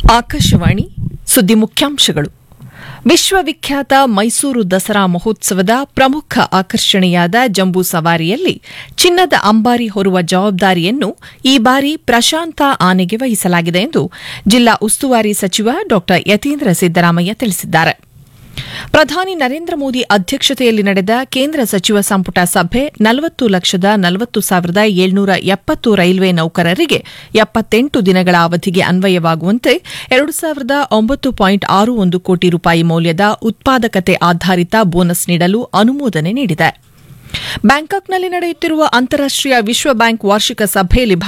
ಆಕಾಶವಾಣಿ ಸುದ್ದಿ ಮುಖ್ಯಾಂಶಗಳು ವಿಶ್ವವಿಖ್ಯಾತ ಮೈಸೂರು ದಸರಾ ಮಹೋತ್ಸವದ ಪ್ರಮುಖ ಆಕರ್ಷಣೆಯಾದ ಜಂಬೂ ಸವಾರಿಯಲ್ಲಿ ಚಿನ್ನದ ಅಂಬಾರಿ ಹೊರುವ ಜವಾಬ್ದಾರಿಯನ್ನು ಈ ಬಾರಿ ಪ್ರಶಾಂತ ಆನೆಗೆ ವಹಿಸಲಾಗಿದೆ ಎಂದು ಜಿಲ್ಲಾ ಉಸ್ತುವಾರಿ ಸಚಿವ ಡಾ ಯತೀಂದ್ರ ಸಿದ್ದರಾಮಯ್ಯ ತಿಳಿಸಿದ್ದಾರೆ ಪ್ರಧಾನಿ ನರೇಂದ್ರ ಮೋದಿ ಅಧ್ಯಕ್ಷತೆಯಲ್ಲಿ ನಡೆದ ಕೇಂದ್ರ ಸಚಿವ ಸಂಪುಟ ಸಭೆ ನಲವತ್ತು ಲಕ್ಷದ ನಲವತ್ತು ಸಾವಿರದ ಏಳ್ನೂರ ಎಪ್ಪತ್ತು ರೈಲ್ವೆ ನೌಕರರಿಗೆ ಎಪ್ಪತ್ತೆಂಟು ದಿನಗಳ ಅವಧಿಗೆ ಅನ್ವಯವಾಗುವಂತೆ ಎರಡು ಸಾವಿರದ ಒಂಬತ್ತು ಪಾಯಿಂಟ್ ಆರು ಒಂದು ಕೋಟಿ ರೂಪಾಯಿ ಮೌಲ್ಯದ ಉತ್ಪಾದಕತೆ ಆಧಾರಿತ ಬೋನಸ್ ನೀಡಲು ಅನುಮೋದನೆ ನೀಡಿದೆ ಬ್ಯಾಂಕಾಕ್ನಲ್ಲಿ ನಡೆಯುತ್ತಿರುವ ಅಂತಾರಾಷ್ಟೀಯ ವಿಶ್ವ ಬ್ಯಾಂಕ್ ವಾರ್ಷಿಕ ಸಭೆಯಲ್ಲಿ